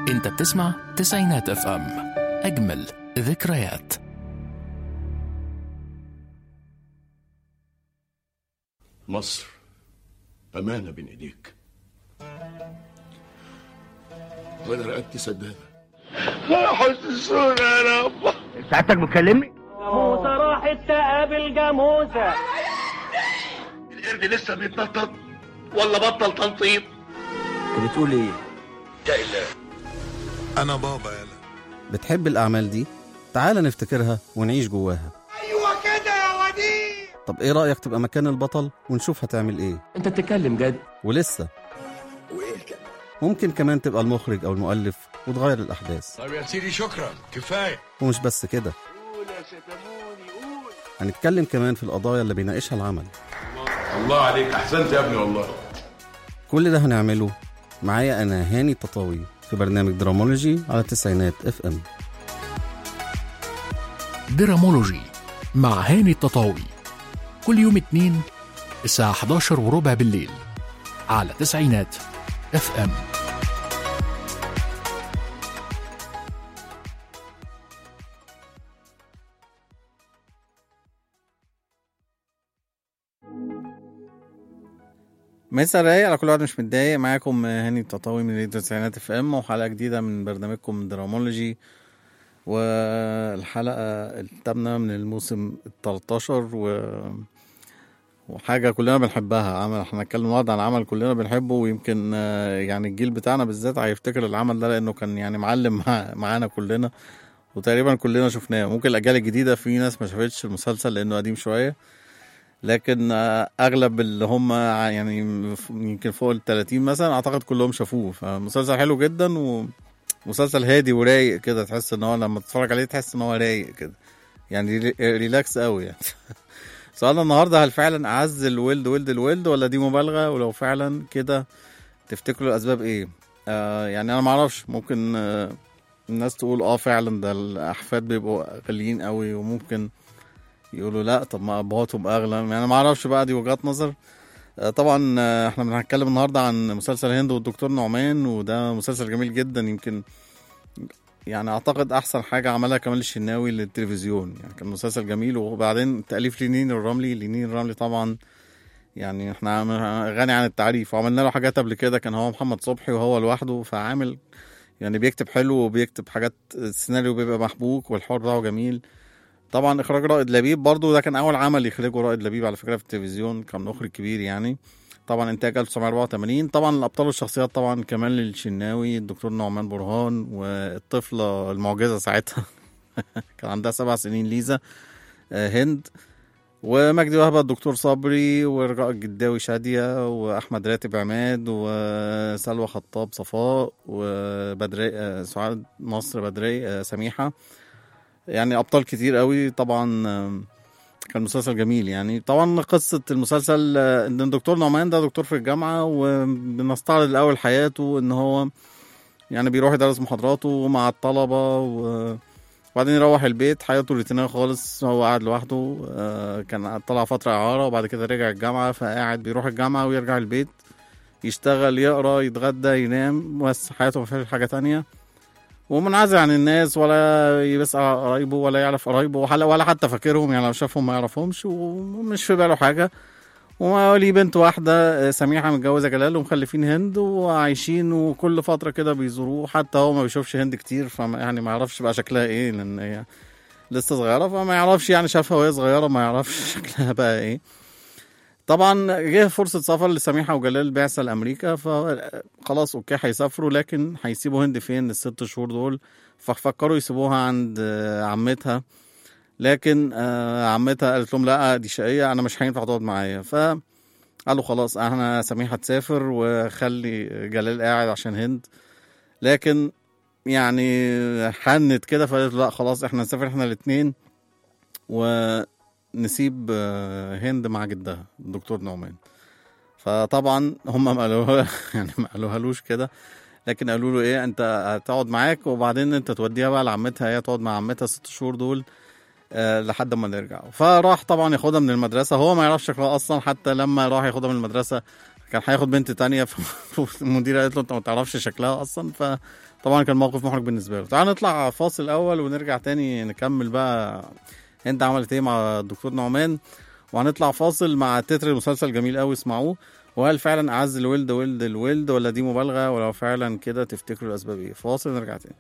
انت بتسمع تسعينات اف ام اجمل ذكريات مصر أمانة بين إيديك وأنا رقبتي سدادة حسسونا يا رب سعادتك بتكلمني؟ جاموسة راحت تقابل جاموسة القرد لسه بيتنطط ولا بطل تنطيط انت بتقول ايه؟ انا بابا يلا بتحب الأعمال دي؟ تعال نفتكرها ونعيش جواها ايوه كده يا وديع طب إيه رأيك تبقى مكان البطل ونشوف هتعمل إيه؟ انت بتتكلم جد ولسه وايه كده ممكن كمان تبقى المخرج أو المؤلف وتغير الأحداث طب يا سيدي شكرا كفايه ومش بس كده هنتكلم كمان في القضايا اللي بيناقشها العمل الله عليك أحسنت يا ابني والله كل ده هنعمله معايا أنا هاني تطاوي في برنامج درامولوجي على تسعينات اف ام درامولوجي مع هاني التطاوي كل يوم اتنين الساعة 11 وربع بالليل على تسعينات اف ام مسا رايق على كل واحد مش متضايق معاكم هاني التطاوي من راديو تسعينات اف ام وحلقه جديده من برنامجكم درامولوجي والحلقه الثامنه من الموسم ال 13 و وحاجه كلنا بنحبها عمل احنا هنتكلم النهارده عن عمل كلنا بنحبه ويمكن آه، يعني الجيل بتاعنا بالذات هيفتكر العمل ده لانه كان يعني معلم مع- معانا كلنا وتقريبا كلنا شفناه ممكن الاجيال الجديده في ناس ما شافتش المسلسل لانه قديم شويه لكن آه، اغلب اللي هم ع- يعني ف- يمكن فوق ال 30 مثلا اعتقد كلهم شافوه فمسلسل حلو جدا ومسلسل هادي ورايق كده تحس ان هو لما تتفرج عليه تحس ان هو رايق كده يعني ري- ريلاكس قوي يعني سؤالنا النهارده هل فعلا اعز الولد ولد الولد ولا دي مبالغه ولو فعلا كده تفتكروا الاسباب ايه آه يعني انا ما اعرفش ممكن آه الناس تقول اه فعلا ده الاحفاد بيبقوا غاليين قوي وممكن يقولوا لا طب ما ابهاتهم اغلى يعني انا ما اعرفش بقى دي وجهات نظر آه، طبعا آه، احنا بنتكلم النهارده عن مسلسل هند والدكتور نعمان وده مسلسل جميل جدا يمكن يعني اعتقد احسن حاجه عملها كمال الشناوي للتلفزيون يعني كان مسلسل جميل وبعدين تاليف لينين الرملي لينين الرملي طبعا يعني احنا عم- غني عن التعريف وعملنا له حاجات قبل كده كان هو محمد صبحي وهو لوحده فعامل يعني بيكتب حلو وبيكتب حاجات السيناريو بيبقى محبوك والحوار بتاعه جميل طبعا اخراج رائد لبيب برضو ده كان اول عمل يخرجه رائد لبيب على فكره في التلفزيون كان مخرج كبير يعني طبعا انتاج 1984 طبعا الابطال والشخصيات طبعا كمال الشناوي الدكتور نعمان برهان والطفله المعجزه ساعتها كان عندها سبع سنين ليزا آه، هند ومجدي وهبه الدكتور صبري ورجاء الجداوي شاديه واحمد راتب عماد وسلوى خطاب صفاء وبدري آه، سعاد نصر بدري آه، سميحه يعني ابطال كتير قوي طبعا آم، كان مسلسل جميل يعني طبعا قصه المسلسل آه، ان الدكتور نعمان ده دكتور في الجامعه وبنستعرض الاول حياته ان هو يعني بيروح يدرس محاضراته مع الطلبه و وبعدين يروح البيت حياته روتينية خالص هو قاعد لوحده آه، كان طلع فترة إعارة وبعد كده رجع الجامعة فقاعد بيروح الجامعة ويرجع البيت يشتغل يقرا يتغدى ينام بس حياته ما فيهاش حاجة تانية ومنعزل عن الناس ولا يسأل على قرايبه ولا يعرف قرايبه ولا ولا حتى فاكرهم يعني لو شافهم ما يعرفهمش ومش في باله حاجة وليه بنت واحدة آه، سميحة متجوزة جلال ومخلفين هند وعايشين وكل فترة كده بيزوروه حتى هو ما بيشوفش هند كتير فما يعني ما يعرفش بقى شكلها ايه لأن هي لسه صغيرة فما يعرفش يعني شافها وهي صغيرة ما يعرفش شكلها بقى ايه طبعا جه فرصة سفر لسميحة وجلال بعثة لأمريكا فخلاص اوكي هيسافروا لكن هيسيبوا هند فين الست شهور دول ففكروا يسيبوها عند آه، عمتها لكن آه، عمتها قالت لهم لا دي شقية أنا مش هينفع تقعد معايا ف قالوا خلاص احنا سميحة تسافر وخلي جلال قاعد عشان هند لكن يعني حنت كده فقالت لا خلاص احنا نسافر احنا الاتنين ونسيب آه، هند مع جدها الدكتور نعمان فطبعا هم ما قالوها يعني ما قالوهالوش كده لكن قالوا له ايه انت هتقعد معاك وبعدين انت توديها بقى لعمتها هي تقعد مع عمتها ست شهور دول آه، لحد ما نرجع فراح طبعا ياخدها من المدرسه هو ما يعرفش شكلها اصلا حتى لما راح ياخدها من المدرسه كان هياخد بنت تانية فالمديرة قالت له انت ما تعرفش شكلها اصلا فطبعا كان موقف محرج بالنسبة له تعال نطلع فاصل الاول ونرجع تاني نكمل بقى هند عملت ايه مع الدكتور نعمان وهنطلع فاصل مع تتر المسلسل جميل قوي اسمعوه وهل فعلا اعز الولد ولد الولد ولا دي مبالغه ولو فعلا كده تفتكروا الاسباب ايه فاصل نرجع تاني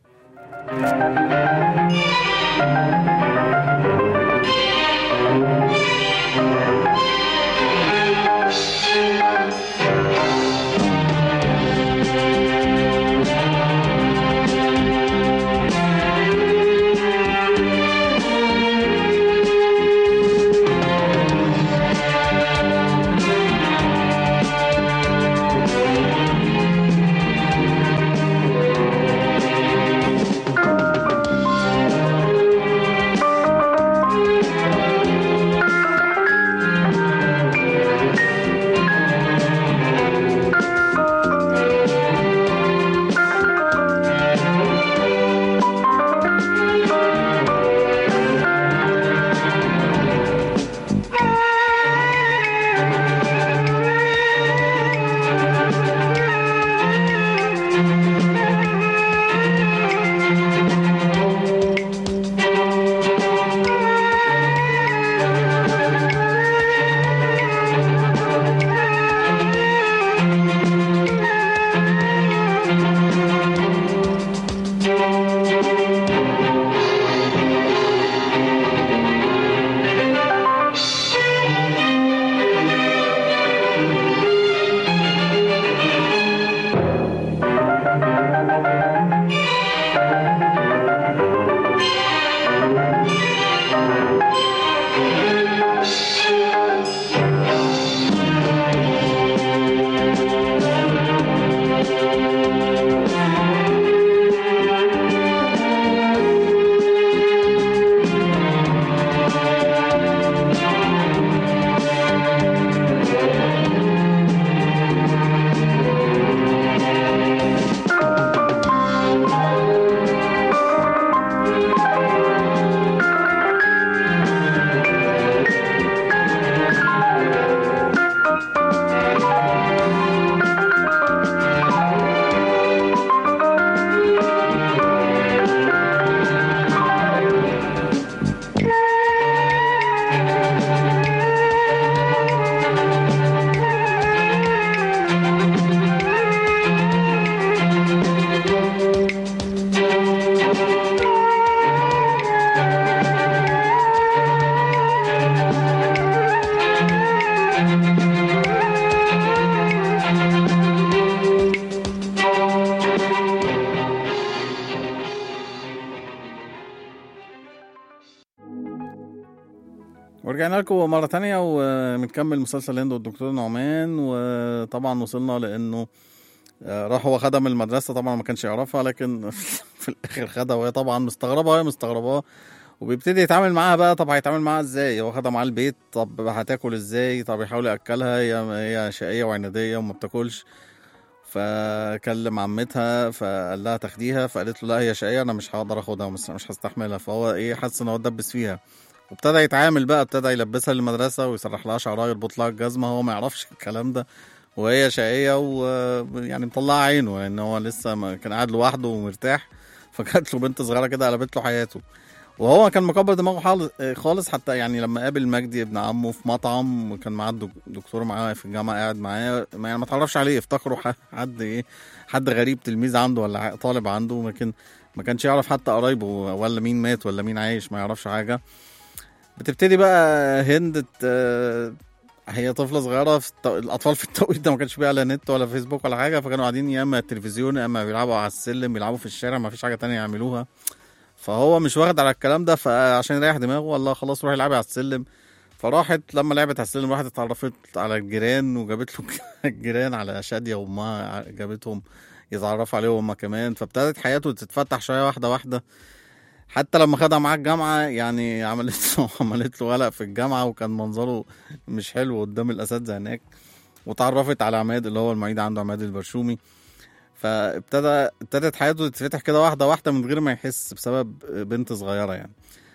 ورجعنا لكم مرة تانية وبنكمل مسلسل هند والدكتور نعمان وطبعا وصلنا لأنه آه، راح هو خدها من المدرسة طبعا ما كانش يعرفها لكن في الآخر خدها وهي طبعا مستغربة وهي مستغرباه وبيبتدي يتعامل معاها بقى طب هيتعامل معاها ازاي هو خدها معاه البيت طب هتاكل ازاي طب يحاول ياكلها هي هي شقيه وعناديه وما بتاكلش فكلم عمتها فقال لها تاخديها فقالت له لا هي شقيه انا مش هقدر اخدها مش مش هستحملها فهو ايه حس ان هو اتدبس فيها وابتدى يتعامل بقى ابتدى يلبسها للمدرسه ويسرح لها شعرها يربط لها الجزمه هو ما يعرفش الكلام ده وهي شقيه ويعني مطلعه عينه لان هو لسه ما كان قاعد لوحده ومرتاح فجات له بنت صغيره كده قلبت له حياته وهو كان مكبر دماغه حال- خالص حتى يعني لما قابل مجدي ابن عمه في مطعم وكان معاه الدك- دكتور معاه في الجامعه قاعد معاه ما يعني ما تعرفش عليه افتكروا ح- حد ايه حد غريب تلميذ عنده ولا ح- طالب عنده لكن ما كانش يعرف حتى قرايبه ولا مين مات ولا مين عايش ما يعرفش حاجه بتبتدي بقى هند ت- هي طفله صغيره في التو... الاطفال في التوقيت ده ما كانش بقى لا نت ولا فيسبوك ولا حاجه فكانوا قاعدين يا اما التلفزيون يا اما بيلعبوا على السلم بيلعبوا في الشارع ما فيش حاجه تانية يعملوها فهو مش واخد على الكلام ده فعشان يريح دماغه والله خلاص روحي العبي على السلم فراحت لما لعبت على السلم راحت اتعرفت على الجيران وجابت له الجيران على شاديه وامها جابتهم يتعرفوا عليه هما كمان فابتدت حياته تتفتح شويه واحده واحده حتى لما خدها معاه الجامعه يعني عملت له عملت له قلق في الجامعه وكان منظره مش حلو قدام الاساتذه هناك وتعرفت على عماد اللي هو المعيد عنده عماد البرشومي فابتدى ابتدت حياته تتفتح كده واحده واحده من غير ما يحس بسبب بنت صغيره يعني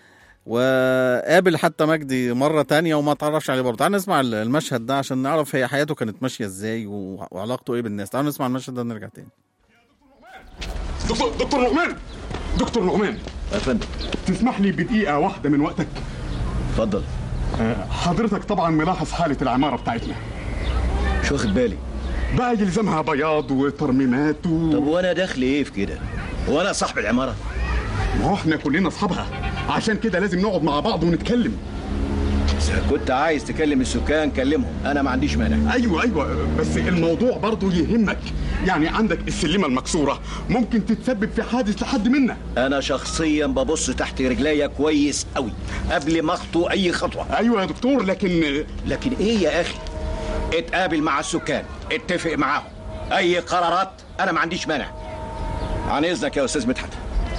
وقابل حتى مجدي مرة تانية وما تعرفش عليه برضه تعال نسمع المشهد ده عشان نعرف هي حياته كانت ماشية ازاي و- وعلاقته ايه بالناس تعال نسمع المشهد ده ونرجع تاني دكتور دكتور نعمان دكتور نعمان يا فندم تسمح لي بدقيقة واحدة من وقتك اتفضل آه، حضرتك طبعا ملاحظ حالة العمارة بتاعتنا مش واخد بالي بقى يلزمها بياض وترميمات و... طب وانا دخلي ايه في كده هو انا صاحب العماره ما هو احنا كلنا اصحابها عشان كده لازم نقعد مع بعض ونتكلم اذا كنت عايز تكلم السكان كلمهم انا ما عنديش مانع ايوه ايوه بس الموضوع برضه يهمك يعني عندك السلمة المكسورة ممكن تتسبب في حادث لحد منا انا شخصيا ببص تحت رجليا كويس قوي قبل ما اخطو اي خطوه ايوه يا دكتور لكن لكن ايه يا اخي اتقابل مع السكان اتفق معاهم اي قرارات انا ما عنديش مانع عن اذنك يا استاذ مدحت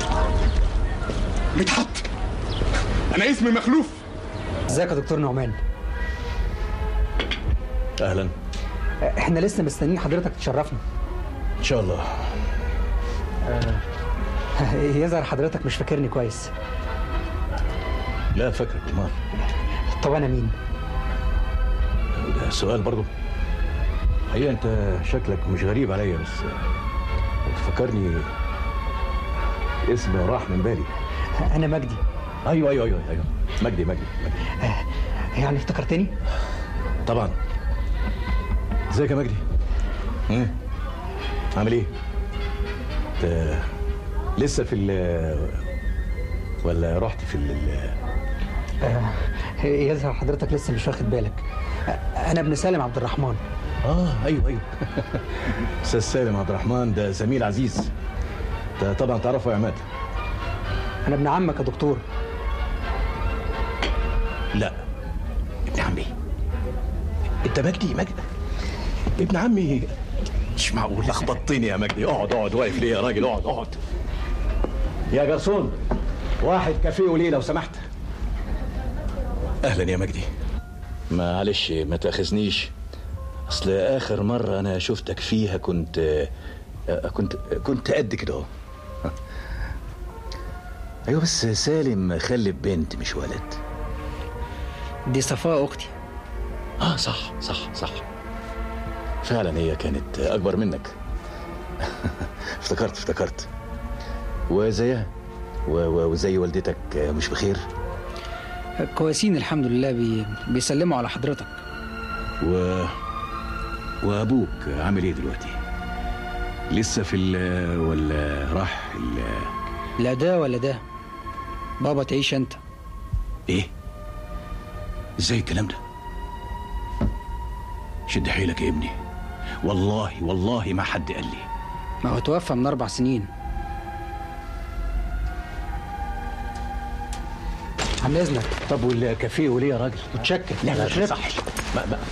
مدحت انا اسمي مخلوف ازيك يا دكتور نعمان اهلا احنا لسه مستنيين حضرتك تشرفنا ان شاء الله يظهر حضرتك مش فاكرني كويس لا فاكرك امال طب انا مين ده سؤال برضو حقيقة انت شكلك مش غريب عليا بس تفكرني اسم راح من بالي انا مجدي ايوه ايوه ايوه ايوه مجدي مجدي مجدي يعني افتكرتني طبعا ازيك يا مجدي مم. عامل ايه انت لسه في ال ولا رحت في ال يظهر حضرتك لسه مش واخد بالك انا ابن سالم عبد الرحمن اه ايوه ايوه استاذ سالم عبد الرحمن ده زميل عزيز انت طبعا تعرفه يا عماد انا ابن عمك يا دكتور لا ابن عمي انت مجدي مجدي ابن عمي مش معقول لخبطتني يا مجدي اقعد اقعد واقف ليه يا راجل اقعد اقعد يا جرسون واحد كافيه وليه لو سمحت اهلا يا مجدي معلش ما تاخذنيش اصل اخر مره انا شفتك فيها كنت آه، كنت كنت قد كده اهو ايوه بس سالم خلف بنت مش ولد دي صفاء اختي اه صح صح صح فعلا هي كانت اكبر منك افتكرت افتكرت وزيها و- و- وزي والدتك مش بخير كويسين الحمد لله بي... بيسلموا على حضرتك و وابوك عامل ايه دلوقتي لسه في ال ولا راح ال لا ده ولا ده بابا تعيش انت ايه ازاي الكلام ده شد حيلك يا ابني والله والله ما حد قال لي ما هو توفى من اربع سنين عن اذنك طب والكافيه وليه يا راجل متشكر لا لا مش ما ربح. صحش ما ما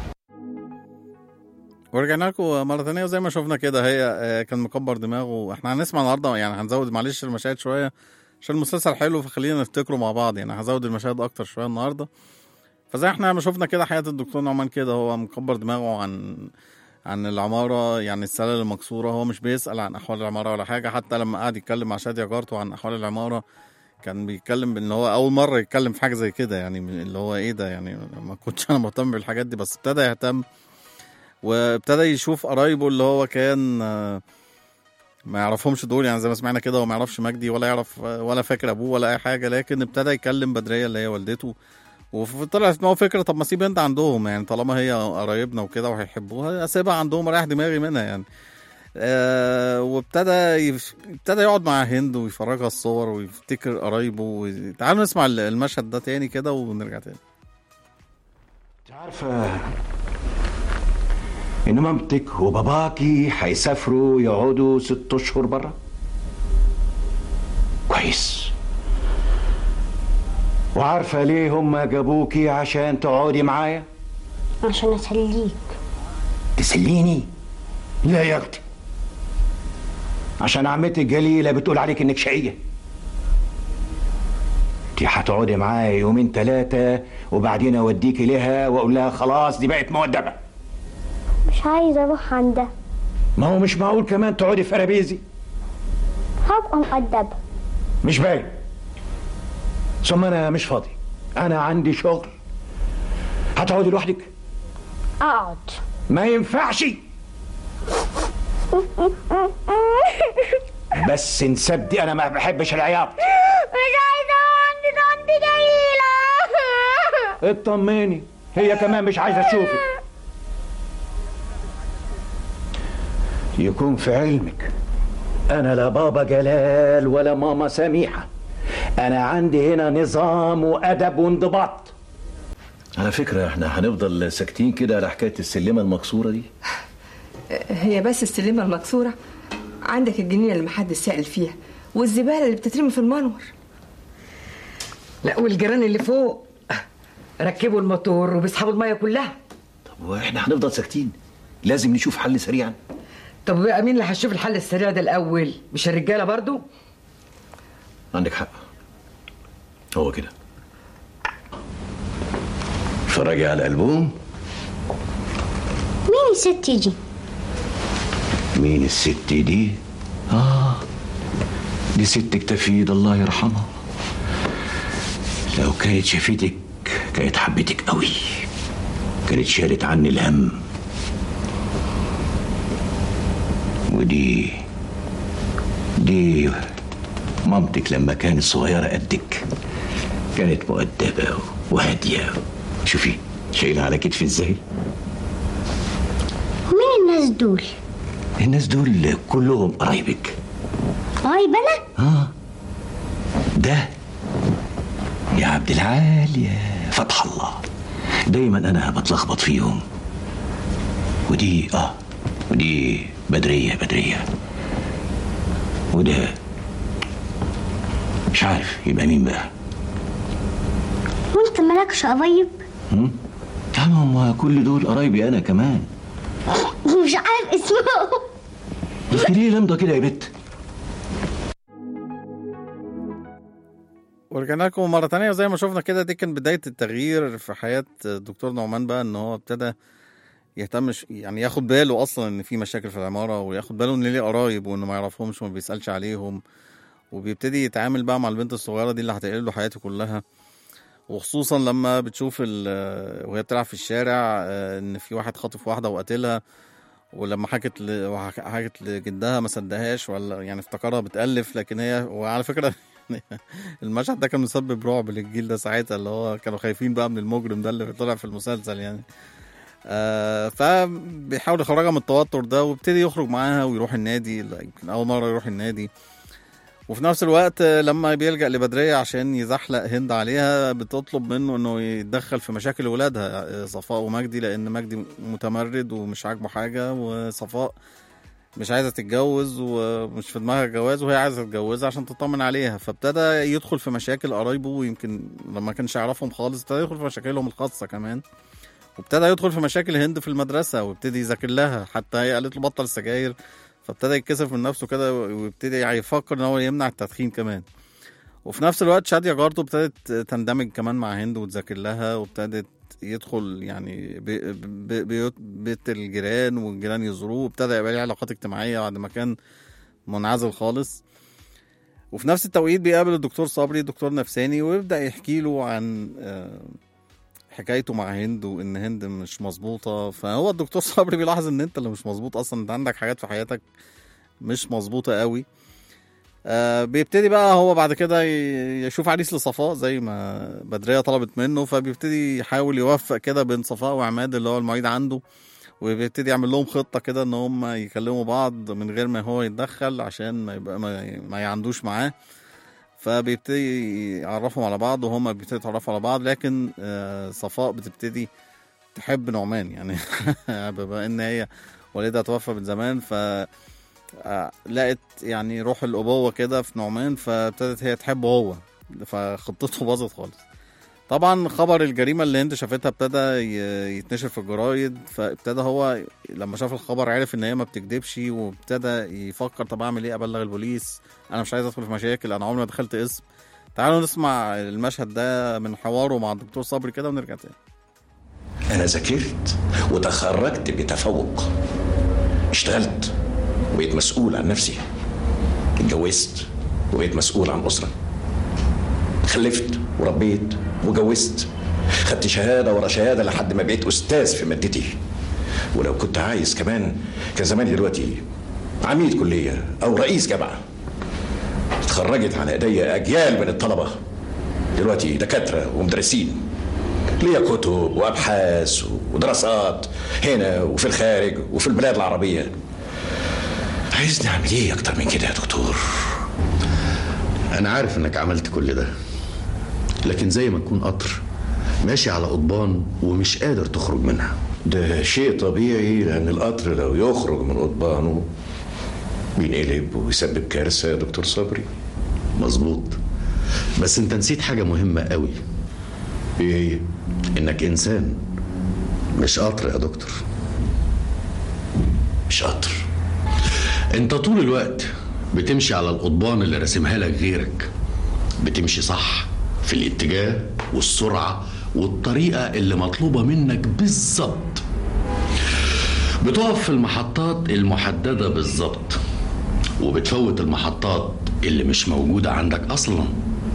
ورجعنا لكم مرة تانية وزي ما شفنا كده هي آه، كان مكبر دماغه احنا هنسمع النهارده يعني هنزود معلش المشاهد شوية عشان المسلسل حلو فخلينا نفتكره مع بعض يعني هزود المشاهد أكتر شوية النهارده فزي احنا ما شفنا كده حياة الدكتور نعمان كده هو مكبر دماغه عن عن العمارة يعني السلال المكسورة هو مش بيسأل عن أحوال العمارة ولا حاجة حتى لما قعد يتكلم مع شادية جارته عن أحوال العمارة كان بيتكلم بان هو اول مره يتكلم في حاجه زي كده يعني من اللي هو ايه ده يعني ما كنتش انا مهتم بالحاجات دي بس ابتدى يهتم وابتدى يشوف قرايبه اللي هو كان آه، ما يعرفهمش دول يعني زي ما سمعنا كده هو ما يعرفش مجدي ولا يعرف ولا فاكر ابوه ولا اي حاجه لكن ابتدى يكلم بدريه اللي هي والدته وطلعت ان هو فكره طب ما اسيب انت عندهم يعني طالما هي قرايبنا وكده وهيحبوها اسيبها عندهم اريح دماغي منها يعني آه وابتدى يف... ابتدى يقعد مع هند ويفرجها الصور ويفتكر قرايبه و... تعالوا نسمع ال- المشهد ده تاني كده ونرجع تاني عارفة إن مامتك وباباكي هيسافروا يقعدوا ست أشهر برا كويس وعارفة ليه هم جابوكي عشان تقعدي معايا عشان اسليك تسليني لا يا أختي عشان عمتك جليلة بتقول عليك إنك شقية انت هتقعدي معايا يومين ثلاثة وبعدين أوديكي لها وأقول لها خلاص دي بقت مؤدبة مش عايزه اروح عندها ما هو مش معقول كمان تقعدي في قرابيزي هبقى مؤدبه مش باين ثم انا مش فاضي انا عندي شغل هتقعدي لوحدك اقعد ما ينفعش بس نسبدي انا ما بحبش العياط مش عايزة عندي عندي جميلة اطمني هي كمان مش عايزه تشوفك يكون في علمك انا لا بابا جلال ولا ماما سميحه انا عندي هنا نظام وادب وانضباط على فكره احنا هنفضل ساكتين كده على حكايه السلمه المكسوره دي هي بس السلمة المكسورة عندك الجنينة اللي محدش سائل فيها والزبالة اللي بتترمي في المنور لا والجيران اللي فوق ركبوا الموتور وبيسحبوا الميه كلها طب واحنا هنفضل ساكتين لازم نشوف حل سريعا طب بقى مين اللي هيشوف الحل السريع ده الاول مش الرجاله برضو عندك حق هو كده اتفرجي على الالبوم مين الست دي؟ مين الست دي اه دي ستك تفيد الله يرحمها لو كانت شافتك كانت حبتك قوي كانت شالت عني الهم ودي دي مامتك لما كانت صغيرة قدك كانت مؤدبة وهادية شوفي شايلة على كتفي ازاي مين الناس دول؟ الناس دول كلهم قرايبك قريب انا؟ اه ده يا عبد العال يا فتح الله دايما انا بتلخبط فيهم ودي اه ودي بدرية بدرية وده مش عارف يبقى مين بقى وانت مالكش قريب؟ هم؟ يعني هم كل دول قرايبي انا كمان مش عارف اسمه انت ليه لمضه كده يا بت ورجعنا لكم مرة تانية وزي ما شفنا كده دي كان بداية التغيير في حياة الدكتور نعمان بقى ان هو ابتدى يهتمش يعني ياخد باله اصلا ان في مشاكل في العمارة وياخد باله ان ليه قرايب وانه ما يعرفهمش وما بيسألش عليهم وبيبتدي يتعامل بقى مع البنت الصغيرة دي اللي هتقلب له حياته كلها وخصوصا لما بتشوف ال- وهي بتلعب في الشارع آه، ان في واحد خاطف واحدة وقتلها ولما حكت ل... وحك- حكت لجدها ما صدقهاش ولا يعني افتكرها بتألف لكن هي وعلى فكرة المشهد ده كان مسبب رعب للجيل ده ساعتها اللي هو كانوا خايفين بقى من المجرم ده اللي طلع في المسلسل يعني آه فبيحاول يخرجها من التوتر ده وابتدي يخرج معاها ويروح النادي يمكن أول مرة يروح النادي وفي نفس الوقت آه، لما بيلجأ لبدرية عشان يزحلق هند عليها بتطلب منه انه يتدخل في مشاكل ولادها آه، صفاء ومجدي لان مجدي متمرد ومش عاجبه حاجة وصفاء مش عايزة تتجوز ومش في دماغها جواز وهي عايزة تتجوزها عشان تطمن عليها فابتدى يدخل في مشاكل قرايبه ويمكن لما كانش يعرفهم خالص ابتدى يدخل في مشاكلهم الخاصة كمان وابتدى يدخل في مشاكل هند في المدرسة وابتدي يذاكر لها حتى هي قالت له بطل السجاير فابتدى يتكسف من نفسه كده ويبتدي يفكر ان هو يمنع التدخين كمان وفي نفس الوقت شادية جارته ابتدت تندمج كمان مع هند وتذاكر لها وابتدت يدخل يعني بي- بي- بيوت بيت الجيران والجيران يزوروه وابتدى يبقى ليه علاقات اجتماعية بعد ما كان منعزل خالص وفي نفس التوقيت بيقابل الدكتور صبري دكتور نفساني ويبدأ يحكي له عن آه، حكايته مع هند وان هند مش مظبوطه فهو الدكتور صبري بيلاحظ ان انت اللي مش مظبوط اصلا انت عندك حاجات في حياتك مش مظبوطه قوي آه بيبتدي بقى هو بعد كده ي- يشوف عريس لصفاء زي ما بدريه طلبت منه فبيبتدي يحاول يوفق كده بين صفاء وعماد اللي هو المعيد عنده وبيبتدي يعمل لهم خطه كده ان هم يكلموا بعض من غير ما هو يتدخل عشان ما يبقى ما, ما يعندوش معاه فبيبتدي يعرفهم على بعض وهما بيبتدوا يتعرفوا على بعض لكن آه، صفاء بتبتدي تحب نعمان يعني بما ان هي والدها توفى من زمان ف آه، لقت يعني روح الابوه كده في نعمان فابتدت هي تحبه هو فخطته باظت خالص طبعا خبر الجريمه اللي هند شافتها ابتدى ي- يتنشر في الجرايد فابتدى هو لما شاف الخبر عرف ان هي ما بتكدبش وابتدى يفكر طب اعمل ايه ابلغ البوليس انا مش عايز ادخل في مشاكل انا عمري ما دخلت اسم تعالوا نسمع المشهد ده من حواره مع الدكتور صبري كده ونرجع تاني انا ذاكرت وتخرجت بتفوق اشتغلت وبقيت مسؤول عن نفسي اتجوزت وبقيت مسؤول عن اسره خلفت وربيت وجوزت خدت شهاده ورا شهاده لحد ما بقيت استاذ في مادتي ولو كنت عايز كمان كان زماني دلوقتي عميد كليه او رئيس جامعه اتخرجت على ايديا اجيال من الطلبه دلوقتي دكاتره ومدرسين ليا كتب وابحاث ودراسات هنا وفي الخارج وفي البلاد العربيه عايزني اعمل ايه اكتر من كده يا دكتور أنا عارف إنك عملت كل ده لكن زي ما تكون قطر ماشي على قضبان ومش قادر تخرج منها ده شيء طبيعي لان القطر لو يخرج من قضبانه بينقلب ويسبب كارثه يا دكتور صبري مظبوط بس انت نسيت حاجة مهمة قوي ايه هي؟ انك انسان مش قطر يا دكتور مش قطر انت طول الوقت بتمشي على القضبان اللي راسمها لك غيرك بتمشي صح في الاتجاه والسرعة والطريقة اللي مطلوبة منك بالظبط بتقف في المحطات المحددة بالظبط وبتفوت المحطات اللي مش موجودة عندك أصلا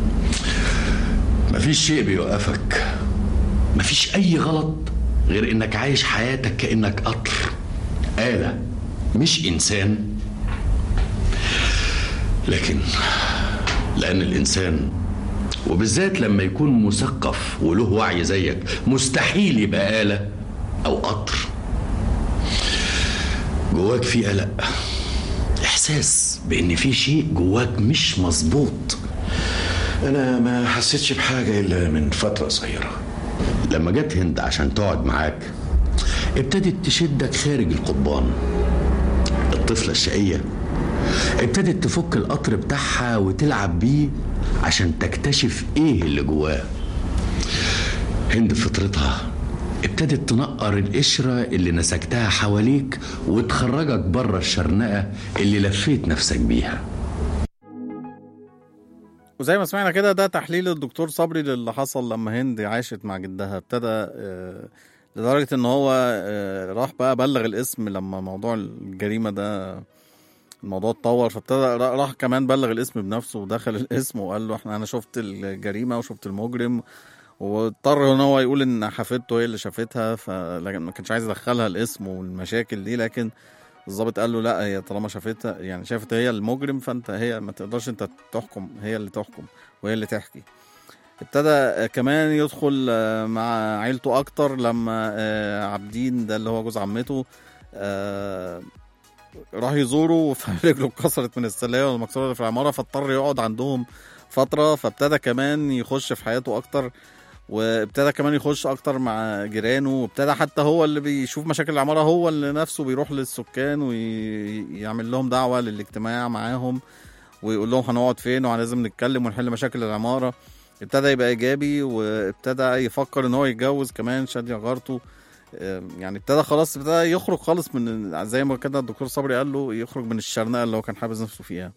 مفيش شيء بيوقفك مفيش أي غلط غير إنك عايش حياتك كأنك قطر آلة مش إنسان لكن لأن الإنسان وبالذات لما يكون مثقف وله وعي زيك مستحيل يبقى آلة أو قطر جواك في قلق إحساس بإن في شيء جواك مش مظبوط انا ما حسيتش بحاجه الا من فتره قصيره لما جت هند عشان تقعد معاك ابتدت تشدك خارج القضبان الطفلة الشقية ابتدت تفك القطر بتاعها وتلعب بيه عشان تكتشف ايه اللي جواه هند فطرتها ابتدت تنقر القشرة اللي نسجتها حواليك وتخرجك بره الشرنقة اللي لفيت نفسك بيها وزي ما سمعنا كده ده تحليل الدكتور صبري للي حصل لما هند عاشت مع جدها ابتدى آه، لدرجة ان هو آه، راح بقى بلغ الاسم لما موضوع الجريمة ده الموضوع اتطور فابتدى را- راح كمان بلغ الاسم بنفسه ودخل الاسم وقال له احنا انا شفت الجريمة وشفت المجرم واضطر ان هو يقول ان حفيدته هي اللي شافتها فلكن ما كانش عايز يدخلها الاسم والمشاكل دي لكن الضابط قال له لا هي طالما شافتها يعني شافت هي المجرم فانت هي ما تقدرش انت تحكم هي اللي تحكم وهي اللي تحكي ابتدى آه، كمان يدخل آه، مع عيلته اكتر لما آه، عابدين ده اللي هو جوز عمته آه، راح يزوره فرجله اتكسرت من السلايه والمكسوره اللي في العماره فاضطر يقعد عندهم فتره فابتدى كمان يخش في حياته اكتر وابتدى كمان يخش اكتر مع جيرانه وابتدى حتى هو اللي بيشوف مشاكل العماره هو اللي نفسه بيروح للسكان ويعمل لهم دعوه للاجتماع معاهم ويقول لهم هنقعد فين ولازم نتكلم ونحل مشاكل العماره ابتدى يبقى ايجابي وابتدى يفكر ان هو يتجوز كمان شاديه جارته آه، يعني ابتدى خلاص ابتدى يخرج خالص من زي ما كده الدكتور صبري قال له يخرج من الشرنقه اللي هو كان حابس نفسه فيها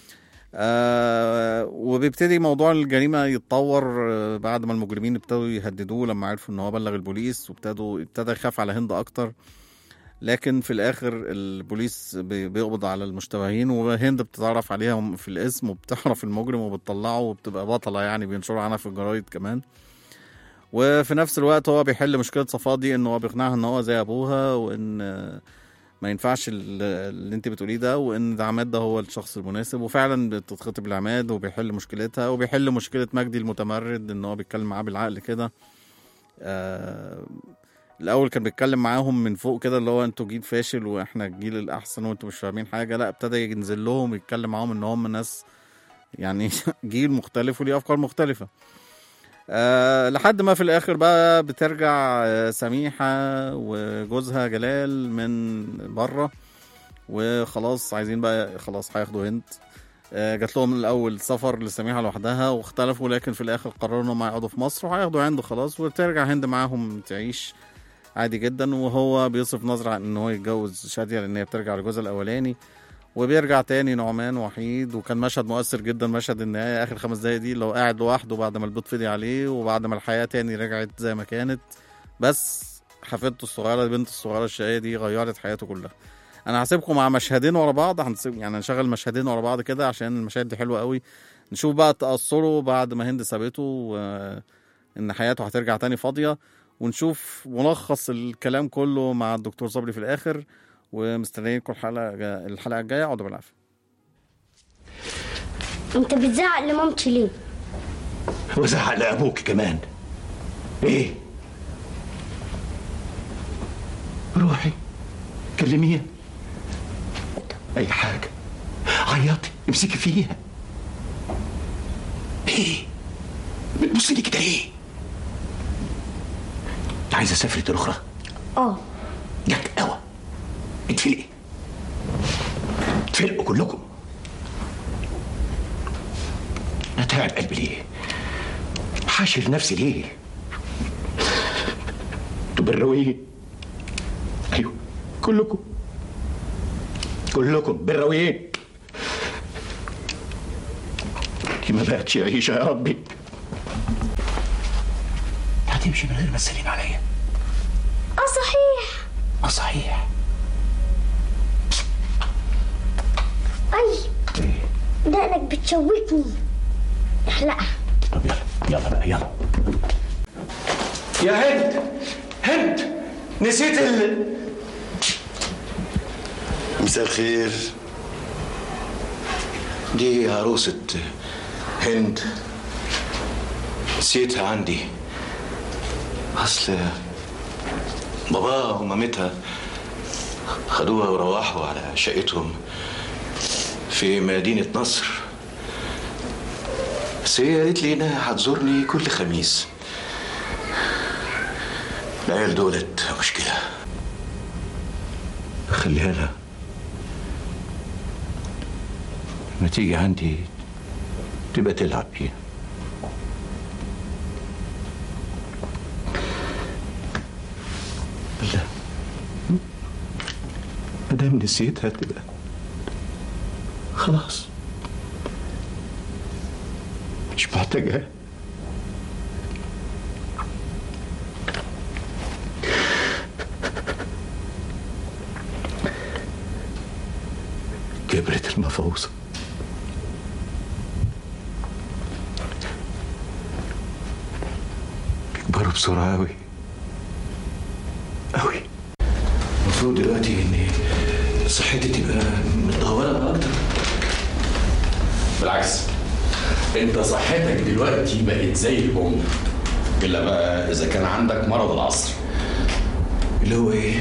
آه وبيبتدي موضوع الجريمه يتطور آه بعد ما المجرمين ابتدوا يهددوه لما عرفوا ان هو بلغ البوليس وابتدوا ابتدى يخاف على هند اكتر لكن في الاخر البوليس بي- بيقبض على المشتبهين وهند بتتعرف عليها في الاسم وبتعرف المجرم وبتطلعه وبتبقى بطله يعني بينشروا عنها في الجرايد كمان وفي نفس الوقت هو بيحل مشكله صفاء دي ان هو بيقنعها ان هو زي ابوها وان آه، ما ينفعش ال- اللي انت بتقوليه ده وان ده عماد ده هو الشخص المناسب وفعلا بتتخطب لعماد وبيحل مشكلتها وبيحل مشكله مجدي المتمرد ان هو بيتكلم معاه بالعقل كده آه الاول كان بيتكلم معاهم من فوق كده اللي هو انتوا جيل فاشل واحنا الجيل الاحسن وانتوا مش فاهمين حاجه لا ابتدى ينزل لهم يتكلم معاهم ان هم ناس يعني جيل مختلف وليه افكار مختلفه أه لحد ما في الاخر بقى بترجع آه، سميحه وجوزها جلال من بره وخلاص عايزين بقى خلاص هياخدوا هند آه، جات لهم الاول سفر لسميحه لوحدها واختلفوا لكن في الاخر قرروا انهم هيقعدوا في مصر وهياخدوا هند خلاص وترجع هند معاهم تعيش عادي جدا وهو بيصرف نظر عن ان هو يتجوز شاديه لان هي بترجع لجوزها الاولاني وبيرجع تاني نعمان وحيد وكان مشهد مؤثر جدا مشهد النهايه اخر خمس دقايق دي اللي هو قاعد لوحده بعد ما البيض فضي عليه وبعد ما الحياه تاني رجعت زي ما كانت بس حفيدته الصغيره البنت الصغيره الشقيه دي غيرت حياته كلها انا هسيبكم مع مشهدين ورا بعض هنسيب يعني هنشغل مشهدين ورا بعض كده عشان المشاهد دي حلوه قوي نشوف بقى تأثره بعد ما هند سابته وإن حياته هترجع تاني فاضية ونشوف ملخص الكلام كله مع الدكتور صبري في الآخر ومستنيينكم الحلقة الحلقة الجاية اقعدوا بالعافية انت بتزعق لمامتي ليه؟ وزعق لابوك كمان ايه روحي كلميها اي حاجه عيطي امسكي فيها ايه بتبصي لي كده ايه انت عايزه اسافر الاخرى اه جت قوى اتفلقي اتفلقوا كلكم انا تعب قلبي ليه حاشر نفسي ليه تبرويه ايوه كلكم كلكم برويين دي ما بقتش عيشه يا ربي هتمشي من غير ما تسلم عليا اه صحيح اه صحيح اي دقنك بتشوكني احلقها طب يلا يلا بقى يلا يا هند هند نسيت ال مساء الخير دي عروسة هند نسيتها عندي أصل باباها ومامتها خدوها وروحوا على شقتهم في مدينة نصر بس هي قالت لي انها هتزورني كل خميس العيال دولت مشكلة خليها لها لما تيجي عندي تبقى تلعب فيها لا مادام نسيتها تبقى خلاص مش محتاجها كبرت المفوزة بيكبروا بسرعة أوي أوي المفروض دلوقتي إني صحتي تبقى متدهورة أكتر بالعكس انت صحتك دلوقتي بقت زي البوم الا بقى اذا كان عندك مرض العصر اللي هو ايه؟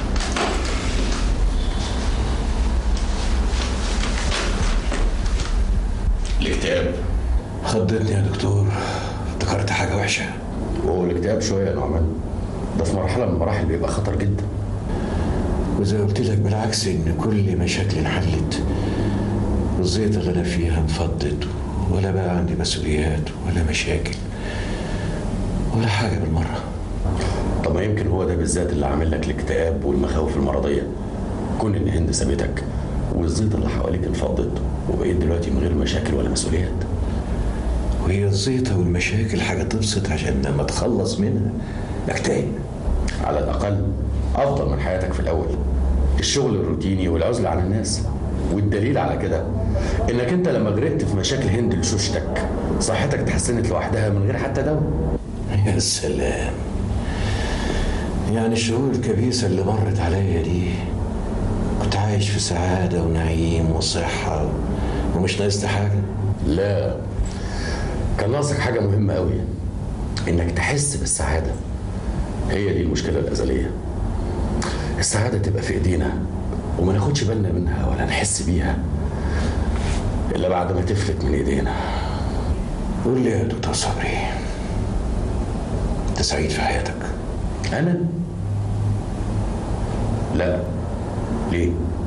الاكتئاب خضتني يا دكتور افتكرت حاجة وحشة وهو الاكتئاب شويه يا نعمان ده في مرحله من المراحل بيبقى خطر جدا وزي ما قلت لك بالعكس ان كل مشاكلي انحلت والزيطة اللي انا فيها انفضت ولا بقى عندي مسؤوليات ولا مشاكل ولا حاجة بالمرة طب ما يمكن هو ده بالذات اللي عامل لك الاكتئاب والمخاوف المرضيه كون ان هند سابتك والزيطه اللي حواليك انفضت وبقيت دلوقتي من غير مشاكل ولا مسؤوليات وهي الزيطة والمشاكل حاجة تبسط عشان لما اتخلص منها اكتئب على الاقل افضل من حياتك في الاول الشغل الروتيني والعزله عن الناس والدليل على كده انك انت لما جريت في مشاكل هند لشوشتك صحتك اتحسنت لوحدها من غير حتى دواء يا سلام يعني الشهور الكبيسة اللي مرت عليا دي كنت عايش في سعادة ونعيم وصحة ومش ناقصت حاجة لا كان ناقصك حاجه مهمه قوي انك تحس بالسعاده هي دي المشكله الازليه السعاده تبقى في ايدينا وما ناخدش بالنا منها ولا نحس بيها الا بعد ما تفلت من ايدينا قول لي يا دكتور صبري انت سعيد في حياتك انا لا ليه